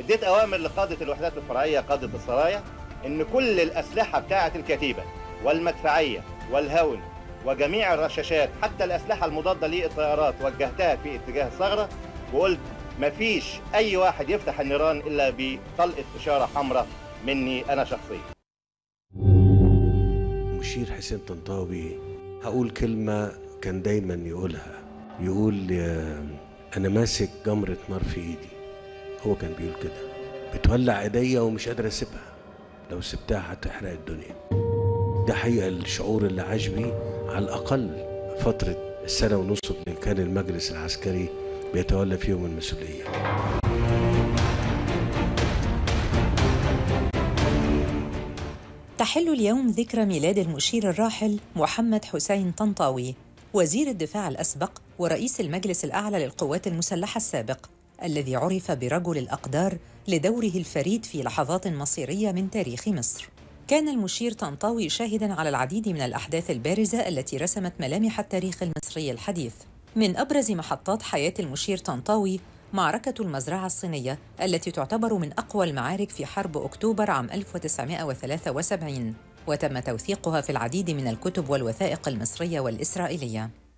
اديت اوامر لقاده الوحدات الفرعيه قاده السرايا ان كل الاسلحه بتاعه الكتيبه والمدفعيه والهون وجميع الرشاشات حتى الاسلحه المضاده للطيارات وجهتها في اتجاه الثغره وقلت مفيش اي واحد يفتح النيران الا بطلقه اشاره حمراء مني انا شخصيا مشير حسين طنطاوي هقول كلمة كان دايما يقولها يقول آه، أنا ماسك جمرة نار في إيدي هو كان بيقول كده بتولع إيديا ومش قادر أسيبها لو سبتها هتحرق الدنيا ده حقيقة الشعور اللي عاش بيه على الأقل فترة السنة ونص اللي كان المجلس العسكري بيتولى فيهم المسؤولية تحل اليوم ذكرى ميلاد المشير الراحل محمد حسين طنطاوي وزير الدفاع الأسبق ورئيس المجلس الأعلى للقوات المسلحة السابق الذي عرف برجل الأقدار لدوره الفريد في لحظات مصيرية من تاريخ مصر كان المشير طنطاوي شاهداً على العديد من الأحداث البارزة التي رسمت ملامح التاريخ المصري الحديث من أبرز محطات حياة المشير طنطاوي معركة المزرعة الصينية التي تعتبر من أقوى المعارك في حرب أكتوبر عام 1973 وتم توثيقها في العديد من الكتب والوثائق المصرية والإسرائيلية